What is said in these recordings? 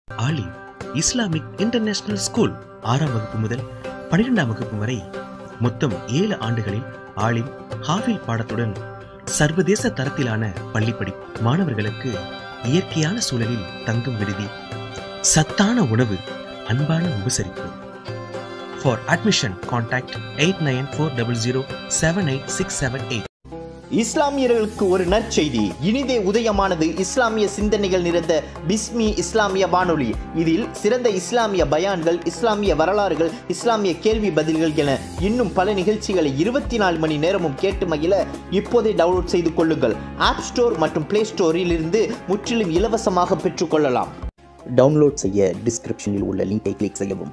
ஆலிம் Islamic international school ஆறாம் வகுப்பு முதல் பன்னிரெண்டாம் வகுப்பு வரை மொத்தம் ஏழு ஆண்டுகளில் ஆலிம் ஹாஃபில் பாடத்துடன் சர்வதேச தரத்திலான பள்ளி படிப்பு மாணவர்களுக்கு இயற்கையான சூழலில் தங்கும் விடுதி சத்தான உணவு அன்பான உபசரிப்பு for admission contact eight nine four double zero seven eight six seven eight இஸ்லாமியர்களுக்கு ஒரு நற்செய்தி இனிதே உதயமானது இஸ்லாமிய சிந்தனைகள் நிறைந்த பிஸ்மி இஸ்லாமிய வானொலி இதில் சிறந்த இஸ்லாமிய பயான்கள் இஸ்லாமிய வரலாறுகள் இஸ்லாமிய கேள்வி பதில்கள் என இன்னும் பல நிகழ்ச்சிகளை இருபத்தி நாலு மணி நேரமும் கேட்டு மகிழ இப்போதே டவுன்லோட் செய்து கொள்ளுங்கள் ஆப் ஸ்டோர் மற்றும் பிளே ஸ்டோரில் இருந்து முற்றிலும் இலவசமாக பெற்றுக்கொள்ளலாம் டவுன்லோட் செய்ய டிஸ்கிரிப்ஷனில் உள்ள லிங்கை கிளிக் செய்யவும்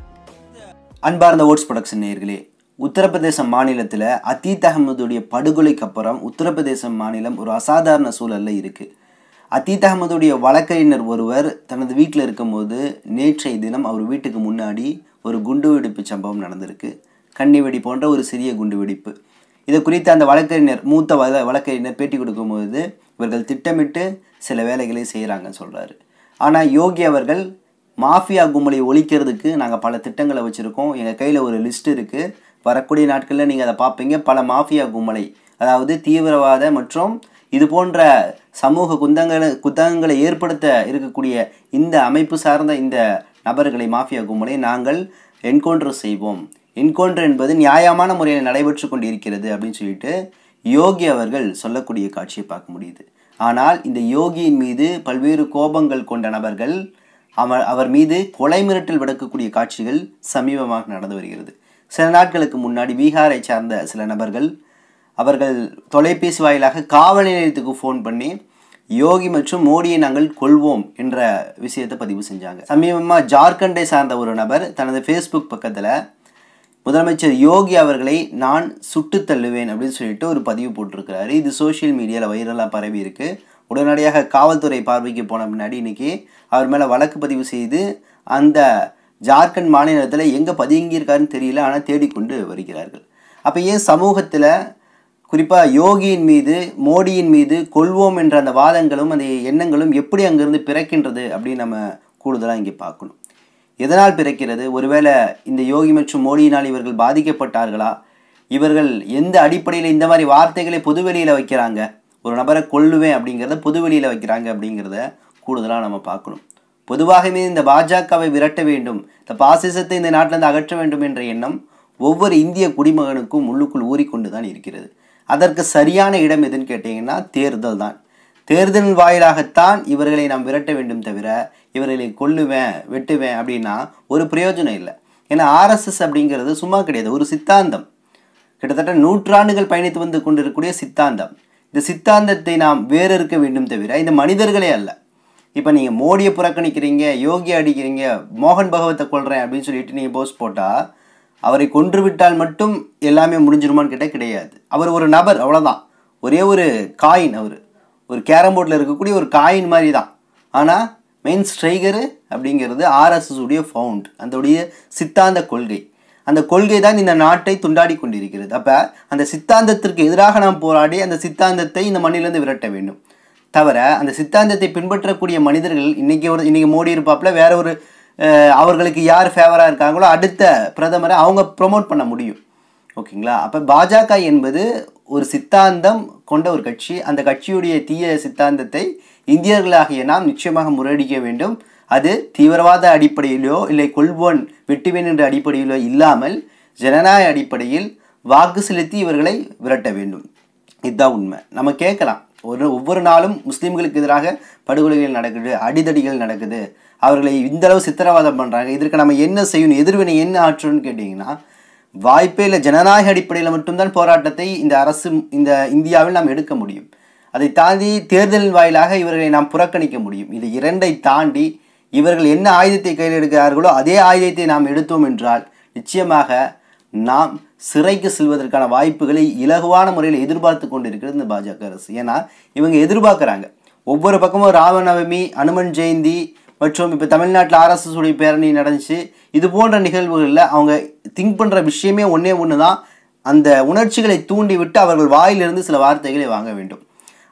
அன்பார்ந்த ஓட்ஸ் ப்ரொடக்ஷன் நேயர்களே உத்தரப்பிரதேச மாநிலத்தில் அத்தீத் அகமதுடைய படுகொலைக்கு அப்புறம் உத்தரப்பிரதேச மாநிலம் ஒரு அசாதாரண சூழலில் இருக்குது அத்தீத் அகமதுடைய வழக்கறிஞர் ஒருவர் தனது வீட்டில் இருக்கும்போது நேற்றைய தினம் அவர் வீட்டுக்கு முன்னாடி ஒரு குண்டுவெடிப்பு சம்பவம் நடந்திருக்கு கன்னிவெடி போன்ற ஒரு சிறிய குண்டுவெடிப்பு இது குறித்து அந்த வழக்கறிஞர் மூத்த வழ வழக்கறிஞர் பேட்டி கொடுக்கும்போது இவர்கள் திட்டமிட்டு சில வேலைகளை செய்கிறாங்கன்னு சொல்கிறாரு ஆனால் யோகி அவர்கள் மாஃபியா கும்பலை ஒழிக்கிறதுக்கு நாங்கள் பல திட்டங்களை வச்சுருக்கோம் எங்கள் கையில் ஒரு லிஸ்ட் இருக்குது வரக்கூடிய நாட்களில் நீங்கள் அதை பார்ப்பீங்க பல மாஃபியா கும்பலை அதாவது தீவிரவாத மற்றும் இது போன்ற சமூக குந்தங்களை குத்தகங்களை ஏற்படுத்த இருக்கக்கூடிய இந்த அமைப்பு சார்ந்த இந்த நபர்களை மாஃபியா கும்பலை நாங்கள் என்கவுண்டர் செய்வோம் என்கவுண்டர் என்பது நியாயமான முறையில் நடைபெற்று கொண்டு இருக்கிறது அப்படின்னு சொல்லிட்டு யோகி அவர்கள் சொல்லக்கூடிய காட்சியை பார்க்க முடியுது ஆனால் இந்த யோகியின் மீது பல்வேறு கோபங்கள் கொண்ட நபர்கள் அவர் அவர் மீது கொலை மிரட்டல் விடக்கக்கூடிய காட்சிகள் சமீபமாக நடந்து வருகிறது சில நாட்களுக்கு முன்னாடி பீகாரை சார்ந்த சில நபர்கள் அவர்கள் தொலைபேசி வாயிலாக காவல் நிலையத்துக்கு ஃபோன் பண்ணி யோகி மற்றும் மோடியை நாங்கள் கொள்வோம் என்ற விஷயத்தை பதிவு செஞ்சாங்க சமீபமாக ஜார்க்கண்டை சார்ந்த ஒரு நபர் தனது ஃபேஸ்புக் பக்கத்தில் முதலமைச்சர் யோகி அவர்களை நான் சுட்டு தள்ளுவேன் அப்படின்னு சொல்லிட்டு ஒரு பதிவு போட்டிருக்கிறாரு இது சோஷியல் மீடியாவில் வைரலாக பரவி இருக்கு உடனடியாக காவல்துறை பார்வைக்கு போன முன்னாடி இன்னைக்கு அவர் மேலே வழக்கு பதிவு செய்து அந்த ஜார்க்கண்ட் மாநிலத்தில் எங்கே பதுங்கியிருக்காருன்னு தெரியல ஆனால் தேடிக்கொண்டு வருகிறார்கள் அப்போ ஏன் சமூகத்தில் குறிப்பாக யோகியின் மீது மோடியின் மீது கொள்வோம் என்ற அந்த வாதங்களும் அந்த எண்ணங்களும் எப்படி அங்கேருந்து பிறக்கின்றது அப்படின்னு நம்ம கூடுதலாக இங்கே பார்க்கணும் எதனால் பிறக்கிறது ஒருவேளை இந்த யோகி மற்றும் மோடியினால் இவர்கள் பாதிக்கப்பட்டார்களா இவர்கள் எந்த அடிப்படையில் இந்த மாதிரி வார்த்தைகளை பொதுவெளியில் வைக்கிறாங்க ஒரு நபரை கொல்லுவேன் அப்படிங்கிறத பொதுவெளியில் வைக்கிறாங்க அப்படிங்கிறத கூடுதலாக நம்ம பார்க்கணும் பொதுவாகவே இந்த பாஜகவை விரட்ட வேண்டும் இந்த பாசிசத்தை இந்த நாட்டிலிருந்து அகற்ற வேண்டும் என்ற எண்ணம் ஒவ்வொரு இந்திய குடிமகனுக்கும் உள்ளுக்குள் ஊறிக்கொண்டு தான் இருக்கிறது அதற்கு சரியான இடம் எதுன்னு கேட்டிங்கன்னா தேர்தல் தான் தேர்தல் வாயிலாகத்தான் இவர்களை நாம் விரட்ட வேண்டும் தவிர இவர்களை கொல்லுவேன் வெட்டுவேன் அப்படின்னா ஒரு பிரயோஜனம் இல்லை ஏன்னா ஆர்எஸ்எஸ் அப்படிங்கிறது சும்மா கிடையாது ஒரு சித்தாந்தம் கிட்டத்தட்ட நூற்றாண்டுகள் பயணித்து வந்து கொண்டிருக்கக்கூடிய சித்தாந்தம் இந்த சித்தாந்தத்தை நாம் வேறு இருக்க வேண்டும் தவிர இந்த மனிதர்களே அல்ல இப்போ நீங்கள் மோடியை புறக்கணிக்கிறீங்க யோகி அடிக்கிறீங்க மோகன் பகவத்தை கொள்கிறேன் அப்படின்னு சொல்லிட்டு நீங்கள் போஸ்ட் போட்டால் அவரை கொன்று விட்டால் மட்டும் எல்லாமே முடிஞ்சிருமான்னு கேட்டால் கிடையாது அவர் ஒரு நபர் அவ்வளோதான் ஒரே ஒரு காயின் அவர் ஒரு கேரம் போர்டில் இருக்கக்கூடிய ஒரு காயின் மாதிரி தான் ஆனால் மெயின் ஸ்ட்ரைகரு அப்படிங்கிறது ஆர்எஸ்எஸ் உடைய ஃபவுண்ட் அதோடைய சித்தாந்த கொள்கை அந்த கொள்கை தான் இந்த நாட்டை துண்டாடி கொண்டிருக்கிறது அப்போ அந்த சித்தாந்தத்திற்கு எதிராக நாம் போராடி அந்த சித்தாந்தத்தை இந்த மண்ணிலிருந்து விரட்ட வேண்டும் தவிர அந்த சித்தாந்தத்தை பின்பற்றக்கூடிய மனிதர்கள் இன்னைக்கு ஒரு இன்னைக்கு மோடி இருப்பாப்புல வேற ஒரு அஹ், அவர்களுக்கு யார் ஃபேவராக இருக்காங்களோ அடுத்த பிரதமரை அவங்க ப்ரொமோட் பண்ண முடியும் ஓகேங்களா அப்போ பாஜக என்பது ஒரு சித்தாந்தம் கொண்ட ஒரு கட்சி அந்த கட்சியுடைய தீய சித்தாந்தத்தை இந்தியர்களாகிய நாம் நிச்சயமாக முறியடிக்க வேண்டும் அது தீவிரவாத அடிப்படையிலோ இல்லை கொள்வோன் வெட்டுவேன் என்ற அடிப்படையிலோ இல்லாமல் ஜனநாயக அடிப்படையில் வாக்கு செலுத்தி இவர்களை விரட்ட வேண்டும் இதுதான் உண்மை நம்ம கேட்கலாம் ஒரு ஒவ்வொரு நாளும் முஸ்லீம்களுக்கு எதிராக படுகொலைகள் நடக்குது அடிதடிகள் நடக்குது அவர்களை இந்த அளவு சித்திரவாதம் பண்ணுறாங்க இதற்கு நம்ம என்ன செய்யணும் எதிர்வினை என்ன ஆற்றணும்னு கேட்டிங்கன்னா வாய்ப்பே இல்லை ஜனநாயக அடிப்படையில் மட்டும்தான் போராட்டத்தை இந்த அரசு இந்த இந்தியாவில் நாம் எடுக்க முடியும் அதை தாண்டி தேர்தல் வாயிலாக இவர்களை நாம் புறக்கணிக்க முடியும் இது இரண்டை தாண்டி இவர்கள் என்ன ஆயுதத்தை கையில் எடுக்கிறார்களோ அதே ஆயுதத்தை நாம் எடுத்தோம் என்றால் நிச்சயமாக நாம் சிறைக்கு செல்வதற்கான வாய்ப்புகளை இலகுவான முறையில் எதிர்பார்த்து கொண்டு இருக்கிறது இந்த பாஜக அரசு ஏன்னா இவங்க எதிர்பார்க்குறாங்க ஒவ்வொரு பக்கமும் ராமநவமி அனுமன் ஜெயந்தி மற்றும் இப்போ தமிழ்நாட்டில் ஆர்எஸ்எஸ் உடைய பேரணி நடந்துச்சு இது போன்ற நிகழ்வுகளில் அவங்க திங்க் பண்ணுற விஷயமே ஒன்றே ஒன்று தான் அந்த உணர்ச்சிகளை தூண்டி விட்டு அவர்கள் வாயிலிருந்து சில வார்த்தைகளை வாங்க வேண்டும்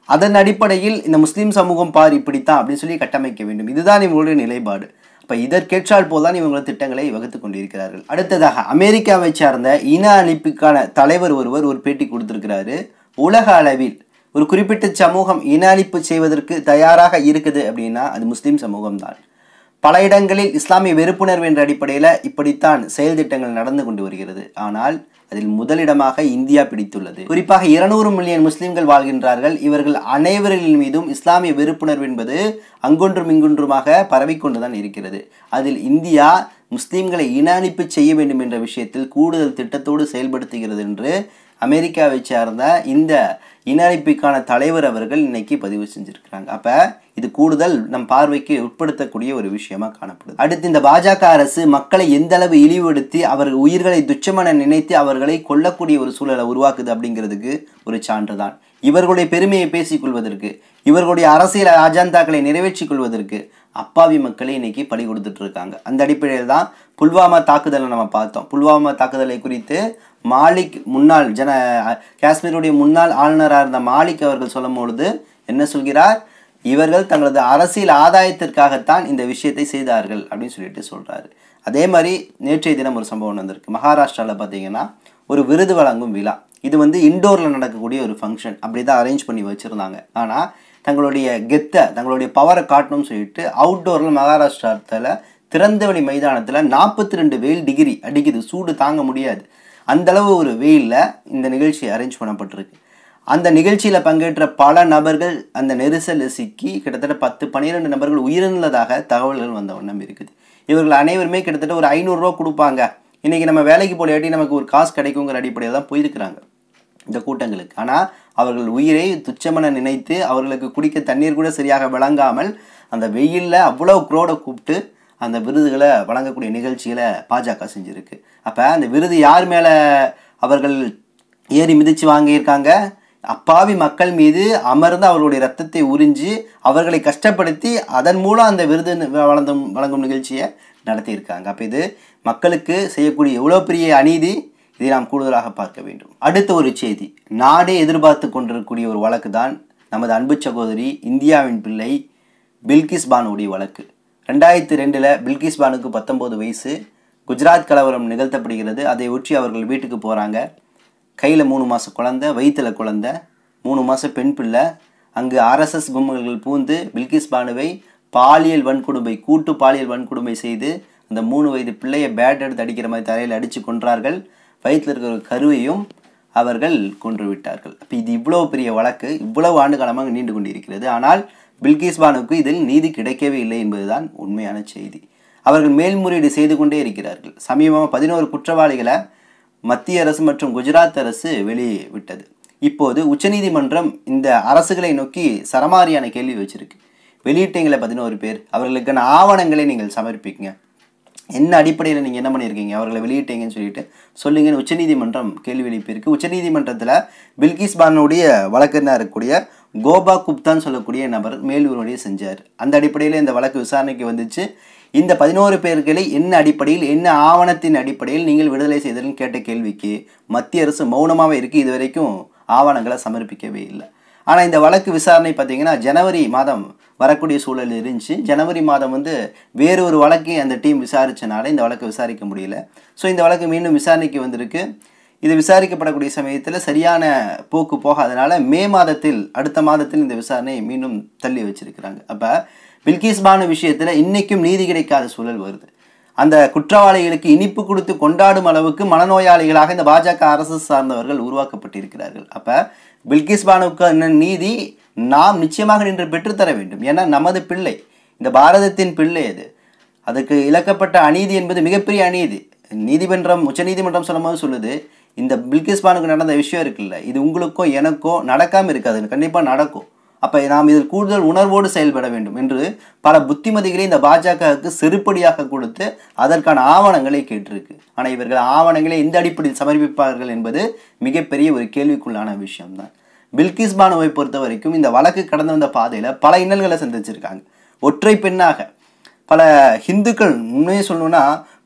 அதன் அடிப்படையில் இந்த முஸ்லீம் சமூகம் பார் இப்படித்தான் அப்படின்னு சொல்லி கட்டமைக்க வேண்டும் இதுதான் இவங்களுடைய நிலைப்பாடு அப்ப இதற்கேற்றால் போல் தான் இவங்க திட்டங்களை வகுத்து கொண்டிருக்கிறார்கள் அடுத்ததாக அமெரிக்காவை சார்ந்த இன அழிப்புக்கான தலைவர் ஒருவர் ஒரு பேட்டி கொடுத்திருக்கிறாரு உலக அளவில் ஒரு குறிப்பிட்ட சமூகம் இன அழிப்பு செய்வதற்கு தயாராக இருக்குது அப்படின்னா அது முஸ்லீம் சமூகம் தான் பல இடங்களில் இஸ்லாமிய வெறுப்புணர்வு என்ற அடிப்படையில் இப்படித்தான் செயல் திட்டங்கள் நடந்து கொண்டு வருகிறது ஆனால் அதில் முதலிடமாக இந்தியா பிடித்துள்ளது குறிப்பாக இருநூறு மில்லியன் முஸ்லிம்கள் வாழ்கின்றார்கள் இவர்கள் அனைவரின் மீதும் இஸ்லாமிய வெறுப்புணர்வு என்பது அங்கொன்றும் இங்கொன்றுமாக பரவிக்கொண்டுதான் இருக்கிறது அதில் இந்தியா முஸ்லிம்களை இன அழிப்பு செய்ய வேண்டும் என்ற விஷயத்தில் கூடுதல் திட்டத்தோடு செயல்படுத்துகிறது என்று அமெரிக்காவை சார்ந்த இந்த இன அழிப்புக்கான தலைவர் அவர்கள் இன்னைக்கு பதிவு செஞ்சிருக்கிறாங்க அப்ப இது கூடுதல் நம் பார்வைக்கு உட்படுத்தக்கூடிய ஒரு விஷயமா காணப்படுது அடுத்து இந்த பாஜக அரசு மக்களை எந்த அளவு இழிவுபடுத்தி அவர்கள் உயிர்களை துச்சமென நினைத்து அவர்களை கொல்லக்கூடிய ஒரு சூழலை உருவாக்குது அப்படிங்கிறதுக்கு ஒரு சான்றுதான் இவர்களுடைய பெருமையை பேசிக் கொள்வதற்கு இவர்களுடைய அரசியல் அஜாந்தாக்களை நிறைவேற்றிக் கொள்வதற்கு அப்பாவி மக்களை இன்னைக்கு பலி கொடுத்துட்டு இருக்காங்க அந்த அடிப்படையில் தான் புல்வாமா தாக்குதலை நம்ம பார்த்தோம் புல்வாமா தாக்குதலை குறித்து மாலிக் முன்னாள் ஜன காஷ்மீருடைய முன்னாள் ஆளுநராக இருந்த மாலிக் அவர்கள் சொல்லும் பொழுது என்ன சொல்கிறார் இவர்கள் தங்களது அரசியல் ஆதாயத்திற்காகத்தான் இந்த விஷயத்தை செய்தார்கள் அப்படின்னு சொல்லிட்டு சொல்றாரு அதே மாதிரி நேற்றைய தினம் ஒரு சம்பவம் வந்திருக்கு மகாராஷ்டிராவில் பார்த்தீங்கன்னா ஒரு விருது வழங்கும் விழா இது வந்து இண்டோரில் நடக்கக்கூடிய ஒரு ஃபங்க்ஷன் அப்படி தான் அரேஞ்ச் பண்ணி வச்சுருந்தாங்க ஆனால் தங்களுடைய கெத்தை தங்களுடைய பவரை காட்டணும்னு சொல்லிட்டு அவுட்டோரில் மகாராஷ்டிராத்தில் திறந்தவெளி மைதானத்தில் நாற்பத்தி ரெண்டு வெயில் டிகிரி அடிக்குது சூடு தாங்க முடியாது அந்தளவு ஒரு வெயிலில் இந்த நிகழ்ச்சி அரேஞ்ச் பண்ணப்பட்டிருக்கு அந்த நிகழ்ச்சியில் பங்கேற்ற பல நபர்கள் அந்த நெரிசலில் சிக்கி கிட்டத்தட்ட பத்து பன்னிரெண்டு நபர்கள் உயிரிழந்ததாக தகவல்கள் வந்த வண்ணம் இருக்குது இவர்கள் அனைவருமே கிட்டத்தட்ட ஒரு ஐநூறுரூவா கொடுப்பாங்க இன்றைக்கி நம்ம வேலைக்கு போலையாட்டி நமக்கு ஒரு காசு கிடைக்குங்கிற அடிப்படையில் தான் போயிருக்கிறாங்க இந்த கூட்டங்களுக்கு ஆனால் அவர்கள் உயிரை துச்சமென நினைத்து அவர்களுக்கு குடிக்க தண்ணீர் கூட சரியாக விளங்காமல் அந்த வெயிலில் அவ்வளோ குரோடை கூப்பிட்டு அந்த விருதுகளை வழங்கக்கூடிய நிகழ்ச்சிகளை பாஜக செஞ்சுருக்கு அப்போ அந்த விருது யார் மேலே அவர்கள் ஏறி மிதித்து வாங்கியிருக்காங்க அப்பாவி மக்கள் மீது அமர்ந்து அவர்களுடைய ரத்தத்தை உறிஞ்சி அவர்களை கஷ்டப்படுத்தி அதன் மூலம் அந்த விருது வழங்கும் வழங்கும் நிகழ்ச்சியை நடத்தியிருக்காங்க அப்போ இது மக்களுக்கு செய்யக்கூடிய எவ்வளோ பெரிய அநீதி இதை நாம் கூடுதலாக பார்க்க வேண்டும் அடுத்த ஒரு செய்தி நாடே எதிர்பார்த்து கொண்டிருக்கக்கூடிய ஒரு வழக்கு தான் நமது அன்பு சகோதரி இந்தியாவின் பிள்ளை பில்கிஸ் பானுடைய வழக்கு ரெண்டாயிரத்தி ரெண்டில் பில்கிஸ் பானுக்கு பத்தொம்போது வயசு குஜராத் கலவரம் நிகழ்த்தப்படுகிறது அதை ஒற்றி அவர்கள் வீட்டுக்கு போகிறாங்க கையில் மூணு மாதம் குழந்த வயிற்றில் குழந்த மூணு மாதம் பெண் பிள்ளை அங்கு ஆர்எஸ்எஸ் கும்பல்கள் பூந்து பில்கிஸ் பானுவை பாலியல் வன்கொடுமை கூட்டு பாலியல் வன்கொடுமை செய்து அந்த மூணு வயது பிள்ளையை பேட் எடுத்து அடிக்கிற மாதிரி தலையில் அடித்து கொன்றார்கள் வயிற்றில் இருக்கிற ஒரு கருவையும் அவர்கள் கொன்று விட்டார்கள் அப்போ இது இவ்வளவு பெரிய வழக்கு இவ்வளவு ஆண்டு காலமாக நீண்டு கொண்டிருக்கிறது ஆனால் பில்கிஸ் பானுக்கு இதில் நீதி கிடைக்கவே இல்லை என்பதுதான் உண்மையான செய்தி அவர்கள் மேல்முறையீடு செய்து கொண்டே இருக்கிறார்கள் சமீபமாக பதினோரு குற்றவாளிகளை மத்திய அரசு மற்றும் குஜராத் அரசு வெளியே விட்டது இப்போது உச்சநீதிமன்றம் இந்த அரசுகளை நோக்கி சரமாரியான கேள்வி வச்சிருக்கு வெளியிட்டீங்களே பதினோரு பேர் அவர்களுக்கான ஆவணங்களை நீங்கள் சமர்ப்பிங்க என்ன அடிப்படையில் நீங்கள் என்ன பண்ணியிருக்கீங்க அவர்களை வெளியிட்டீங்கன்னு சொல்லிட்டு சொல்லுங்கன்னு உச்சநீதிமன்றம் கேள்வி எழுப்பியிருக்கு உச்சநீதிமன்றத்தில் பில்கிஸ் பானுடைய வழக்கறிஞர் இருக்கக்கூடிய கோபா குப்தான்னு சொல்லக்கூடிய நபர் மேல்முறையீடு செஞ்சார் அந்த அடிப்படையில் இந்த வழக்கு விசாரணைக்கு வந்துச்சு இந்த பதினோரு பேர்களை என்ன அடிப்படையில் என்ன ஆவணத்தின் அடிப்படையில் நீங்கள் விடுதலை செய்தல்னு கேட்ட கேள்விக்கு மத்திய அரசு மௌனமாகவே இருக்குது இது வரைக்கும் ஆவணங்களை சமர்ப்பிக்கவே இல்லை ஆனால் இந்த வழக்கு விசாரணை பார்த்தீங்கன்னா ஜனவரி மாதம் வரக்கூடிய சூழல் இருந்துச்சு ஜனவரி மாதம் வந்து வேறு ஒரு வழக்கை அந்த டீம் விசாரித்தனால இந்த வழக்கை விசாரிக்க முடியல ஸோ இந்த வழக்கு மீண்டும் விசாரணைக்கு வந்திருக்கு இது விசாரிக்கப்படக்கூடிய சமயத்தில் சரியான போக்கு போகாதனால மே மாதத்தில் அடுத்த மாதத்தில் இந்த விசாரணையை மீண்டும் தள்ளி வச்சிருக்கிறாங்க அப்போ பில்கிஸ் பானு விஷயத்தில் இன்றைக்கும் நீதி கிடைக்காத சூழல் வருது அந்த குற்றவாளிகளுக்கு இனிப்பு கொடுத்து கொண்டாடும் அளவுக்கு மனநோயாளிகளாக இந்த பாஜக அரசு சார்ந்தவர்கள் உருவாக்கப்பட்டிருக்கிறார்கள் அப்போ பில்கிஸ் பானுக்கு நீதி நாம் நிச்சயமாக நின்று பெற்றுத்தர வேண்டும் ஏன்னா நமது பிள்ளை இந்த பாரதத்தின் பிள்ளை அது அதுக்கு இழக்கப்பட்ட அநீதி என்பது மிகப்பெரிய அநீதி நீதிமன்றம் உச்சநீதிமன்றம் சொல்லும்போது சொல்லுது இந்த பில்கிஸ் பானுக்கு நடந்த விஷயம் இருக்குல்ல இது உங்களுக்கோ எனக்கோ நடக்காமல் இருக்காது கண்டிப்பாக நடக்கும் அப்போ நாம் இதில் கூடுதல் உணர்வோடு செயல்பட வேண்டும் என்று பல புத்திமதிகளை இந்த பாஜகவுக்கு செருப்படியாக கொடுத்து அதற்கான ஆவணங்களை கேட்டிருக்கு ஆனால் இவர்கள் ஆவணங்களை எந்த அடிப்படையில் சமர்ப்பிப்பார்கள் என்பது மிகப்பெரிய ஒரு கேள்விக்குள்ளான விஷயம்தான் பில்கிஸ் பானுவை பொறுத்த வரைக்கும் இந்த வழக்கு கடந்து வந்த பாதையில் பல இன்னல்களை சந்திச்சிருக்காங்க ஒற்றை பெண்ணாக பல ஹிந்துக்கள் உண்மையை சொல்லணும்னா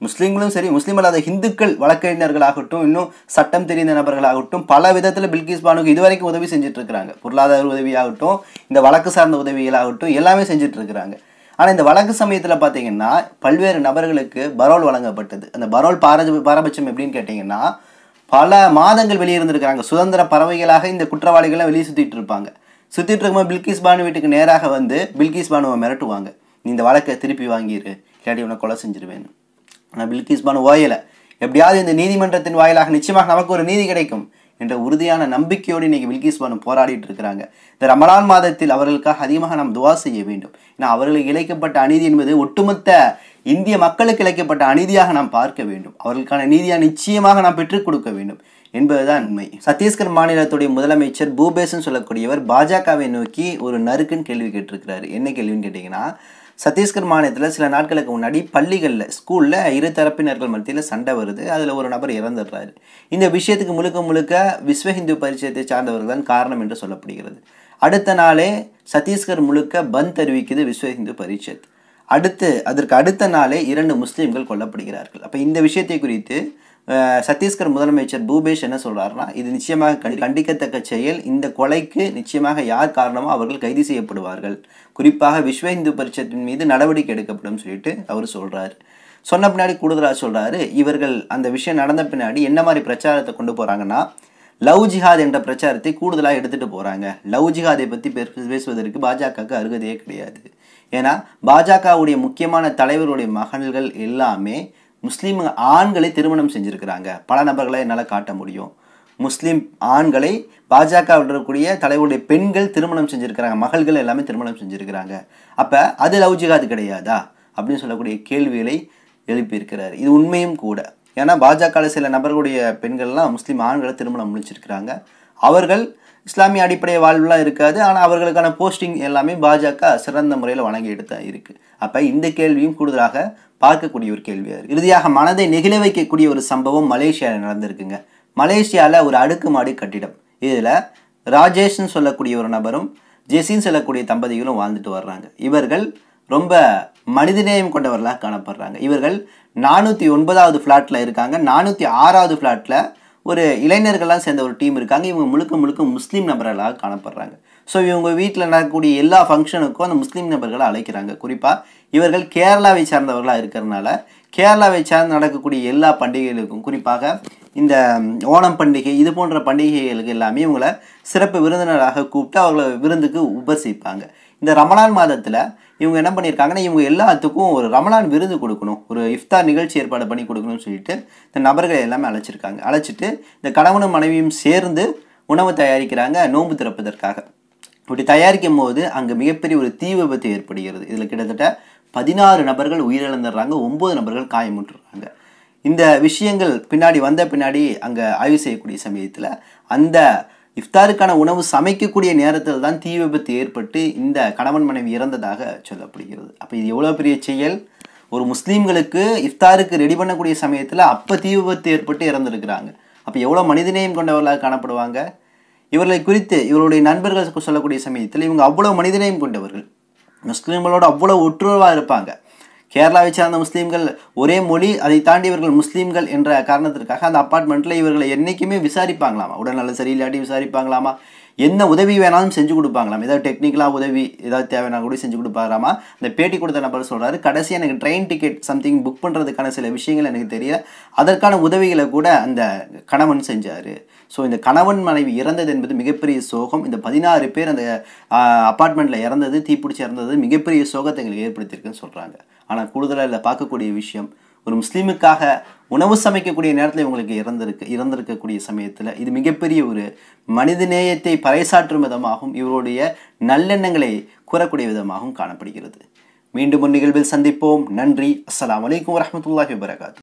முஸ்லீம்களும் சரி முஸ்லீம் அல்லாத ஹிந்துக்கள் வழக்கறிஞர்களாகட்டும் இன்னும் சட்டம் தெரிந்த நபர்களாகட்டும் பல விதத்தில் பில்கிஸ் பானுக்கு இதுவரைக்கும் உதவி செஞ்சுட்டு இருக்கிறாங்க பொருளாதார உதவியாகட்டும் இந்த வழக்கு சார்ந்த உதவிகளாகட்டும் எல்லாமே செஞ்சுட்டு இருக்கிறாங்க ஆனால் இந்த வழக்கு சமயத்தில் பார்த்தீங்கன்னா பல்வேறு நபர்களுக்கு பரோல் வழங்கப்பட்டது அந்த பரோல் பாரஜ பாரபட்சம் எப்படின்னு கேட்டிங்கன்னா பல மாதங்கள் வெளியே இருந்திருக்கிறாங்க சுதந்திர பறவைகளாக இந்த குற்றவாளிகள்லாம் வெளியே சுற்றிட்டு இருப்பாங்க சுற்றிட்டு இருக்கும்போது பில்கிஸ் பானு வீட்டுக்கு நேராக வந்து பில்கிஸ் பானுவை மிரட்டுவாங்க நீ இந்த வழக்கை திருப்பி வாங்கிடு இல்லாட்டி உன்னை கொலை செஞ்சிருவேன் ஆனால் பில்கிஸ் பானு ஓயலை எப்படியாவது இந்த நீதிமன்றத்தின் வாயிலாக நிச்சயமாக நமக்கு ஒரு நீதி கிடைக்கும் என்ற உறுதியான நம்பிக்கையோடு இன்னைக்கு பில்கிஸ் பானு போராடிட்டு இருக்கிறாங்க இந்த ரமலான் மாதத்தில் அவர்களுக்காக அதிகமாக நாம் துவா செய்ய வேண்டும் ஏன்னா அவர்களுக்கு இழைக்கப்பட்ட அநீதி என்பது ஒட்டுமொத்த இந்திய மக்களுக்கு இழைக்கப்பட்ட அநீதியாக நாம் பார்க்க வேண்டும் அவர்களுக்கான நீதியை நிச்சயமாக நாம் பெற்றுக் கொடுக்க வேண்டும் என்பதுதான் உண்மை சத்தீஸ்கர் மாநிலத்துடைய முதலமைச்சர் பூபேசன் சொல்லக்கூடியவர் பாஜகவை நோக்கி ஒரு நறுக்குன்னு கேள்வி கேட்டிருக்கிறாரு என்ன கேள்வின்னு கேட்டிங்கன்னா சத்தீஸ்கர் மாநிலத்தில் சில நாட்களுக்கு முன்னாடி பள்ளிகளில் ஸ்கூலில் இரு தரப்பினர்கள் மத்தியில் சண்டை வருது அதில் ஒரு நபர் இறந்துடுறாரு இந்த விஷயத்துக்கு முழுக்க முழுக்க விஸ்வ இந்து பரிச்சயத்தை சார்ந்தவர்கள் தான் காரணம் என்று சொல்லப்படுகிறது அடுத்த நாளே சத்தீஸ்கர் முழுக்க பந்த் அறிவிக்குது விஸ்வ இந்து பரிஷத் அடுத்து அதற்கு அடுத்த நாளே இரண்டு முஸ்லீம்கள் கொல்லப்படுகிறார்கள் அப்போ இந்த விஷயத்தை குறித்து அஹ், சத்தீஸ்கர் முதலமைச்சர் பூபேஷ் என்ன சொல்றாருன்னா இது நிச்சயமாக கண்டி- கண்டிக்கத்தக்க செயல் இந்த கொலைக்கு நிச்சயமாக யார் காரணமோ அவர்கள் கைது செய்யப்படுவார்கள் குறிப்பாக விஸ்வ இந்து பரிஷத்தின் மீது நடவடிக்கை எடுக்கப்படும் சொல்லிட்டு அவர் சொல்றாரு சொன்ன பின்னாடி கூடுதலாக சொல்றாரு இவர்கள் அந்த விஷயம் நடந்த பின்னாடி என்ன மாதிரி பிரச்சாரத்தை கொண்டு போறாங்கன்னா லவ் ஜிஹாத் என்ற பிரச்சாரத்தை கூடுதலாக எடுத்துட்டு போறாங்க லவ் ஜிஹாதை பற்றி பேசுவதற்கு பாஜகவுக்கு அருகதையே கிடையாது ஏன்னா பாஜகவுடைய முக்கியமான தலைவருடைய மகன்கள் எல்லாமே முஸ்லீம் ஆண்களை திருமணம் செஞ்சிருக்கிறாங்க பல நபர்களை என்னால் காட்ட முடியும் முஸ்லீம் ஆண்களை பாஜக இருக்கக்கூடிய தலைவருடைய பெண்கள் திருமணம் செஞ்சிருக்கிறாங்க மகள்கள் எல்லாமே திருமணம் செஞ்சிருக்கிறாங்க அப்போ அது லவ் ஜிஹாத் கிடையாதா அப்படின்னு சொல்லக்கூடிய கேள்விகளை எழுப்பியிருக்கிறார் இது உண்மையும் கூட ஏன்னா பாஜக சில நபர்களுடைய பெண்கள்லாம் முஸ்லீம் ஆண்களை திருமணம் முடிச்சிருக்கிறாங்க அவர்கள் இஸ்லாமிய அடிப்படை வாழ்வுலாம் இருக்காது ஆனால் அவர்களுக்கான போஸ்டிங் எல்லாமே பாஜக சிறந்த முறையில் வழங்கிட்டு தான் இருக்குது அப்போ இந்த கேள்வியும் கூடுதலாக பார்க்கக்கூடிய ஒரு கேள்வியாக இருக்குது இறுதியாக மனதை நெகிழ வைக்கக்கூடிய ஒரு சம்பவம் மலேசியாவில் நடந்திருக்குங்க மலேசியாவில் ஒரு அடுக்குமாடி கட்டிடம் இதில் ராஜேஷ்னு சொல்லக்கூடிய ஒரு நபரும் ஜெசின்னு சொல்லக்கூடிய தம்பதிகளும் வாழ்ந்துட்டு வர்றாங்க இவர்கள் ரொம்ப மனிதநேயம் கொண்டவர்களாக காணப்படுறாங்க இவர்கள் நானூற்றி ஒன்பதாவது ஃப்ளாட்டில் இருக்காங்க நானூற்றி ஆறாவது ஃப்ளாட்டில் ஒரு இளைஞர்கள்லாம் சேர்ந்த ஒரு டீம் இருக்காங்க இவங்க முழுக்க முழுக்க முஸ்லீம் நபர்களாக காணப்படுறாங்க ஸோ இவங்க வீட்டில் நடக்கக்கூடிய எல்லா ஃபங்க்ஷனுக்கும் அந்த முஸ்லீம் நபர்களை அழைக்கிறாங்க குறிப்பாக இவர்கள் கேரளாவை சார்ந்தவர்களாக இருக்கிறதுனால கேரளாவை சார்ந்து நடக்கக்கூடிய எல்லா பண்டிகைகளுக்கும் குறிப்பாக இந்த ஓணம் பண்டிகை இது போன்ற பண்டிகைகளுக்கு எல்லாமே இவங்களை சிறப்பு விருந்தினராக கூப்பிட்டு அவர்களை விருந்துக்கு உபசரிப்பாங்க இந்த ரமலான் மாதத்தில் இவங்க என்ன பண்ணியிருக்காங்கன்னா இவங்க எல்லாத்துக்கும் ஒரு ரமலான் விருது கொடுக்கணும் ஒரு இஃப்தார் நிகழ்ச்சி ஏற்பாடு பண்ணி கொடுக்கணும்னு சொல்லிட்டு இந்த நபர்களை எல்லாமே அழைச்சிருக்காங்க அழைச்சிட்டு இந்த கணவனும் மனைவியும் சேர்ந்து உணவு தயாரிக்கிறாங்க நோன்பு திறப்பதற்காக இப்படி தயாரிக்கும் போது அங்கே மிகப்பெரிய ஒரு தீ விபத்து ஏற்படுகிறது இதில் கிட்டத்தட்ட பதினாறு நபர்கள் உயிரிழந்துடுறாங்க ஒன்பது நபர்கள் காயமுற்றுறாங்க இந்த விஷயங்கள் பின்னாடி வந்த பின்னாடி அங்கே ஆய்வு செய்யக்கூடிய சமயத்தில் அந்த இஃப்தாருக்கான உணவு சமைக்கக்கூடிய நேரத்தில் தான் தீ விபத்து ஏற்பட்டு இந்த கணவன் மனைவி இறந்ததாக சொல்லப்படுகிறது அப்போ இது எவ்வளோ பெரிய செயல் ஒரு முஸ்லீம்களுக்கு இஃப்தாருக்கு ரெடி பண்ணக்கூடிய சமயத்தில் அப்போ தீ விபத்து ஏற்பட்டு இறந்துருக்கிறாங்க அப்போ எவ்வளோ மனிதநேயம் கொண்டவர்களாக காணப்படுவாங்க இவர்களை குறித்து இவருடைய நண்பர்கள் சொல்லக்கூடிய சமயத்தில் இவங்க அவ்வளோ மனிதநேயம் கொண்டவர்கள் முஸ்லீம்களோட அவ்வளோ ஒற்றுறவாக இருப்பாங்க கேரளாவை சார்ந்த முஸ்லீம்கள் ஒரே மொழி அதை தாண்டி இவர்கள் முஸ்லீம்கள் என்ற காரணத்திற்காக அந்த அப்பார்ட்மெண்ட்டில் இவர்களை என்றைக்குமே விசாரிப்பாங்களாமா உடல்நல சரியில்லாட்டி விசாரிப்பாங்களாமா என்ன உதவி வேணாலும் செஞ்சு கொடுப்பாங்களாம் ஏதாவது டெக்னிக்கலாக உதவி ஏதாவது தேவைன்னா கூட செஞ்சு கொடுப்பாராமா அந்த பேட்டி கொடுத்த நபர் சொல்கிறாரு கடைசி எனக்கு ட்ரெயின் டிக்கெட் சம்திங் புக் பண்ணுறதுக்கான சில விஷயங்கள் எனக்கு தெரியல அதற்கான உதவிகளை கூட அந்த கணவன் செஞ்சார் ஸோ இந்த கணவன் மனைவி இறந்தது என்பது மிகப்பெரிய சோகம் இந்த பதினாறு பேர் அந்த அப்பார்ட்மெண்ட்டில் இறந்தது தீப்பிடிச்சு இறந்தது மிகப்பெரிய சோகத்தை எங்களுக்கு ஏற்படுத்தியிருக்குன்னு சொல்கிறாங்க ஆனால் கூடுதலாக இதில் பார்க்கக்கூடிய விஷயம் ஒரு முஸ்லீமுக்காக உணவு சமைக்கக்கூடிய நேரத்தில் இவங்களுக்கு இறந்திருக்கு இறந்திருக்கக்கூடிய சமயத்தில் இது மிகப்பெரிய ஒரு மனிதநேயத்தை பறைசாற்றும் விதமாகவும் இவருடைய நல்லெண்ணங்களை கூறக்கூடிய விதமாகவும் காணப்படுகிறது மீண்டும் ஒரு நிகழ்வில் சந்திப்போம் நன்றி அஸ்ஸலாமு அலைக்கும் வரஹ்மத்துல்லாஹி வபரகாத்து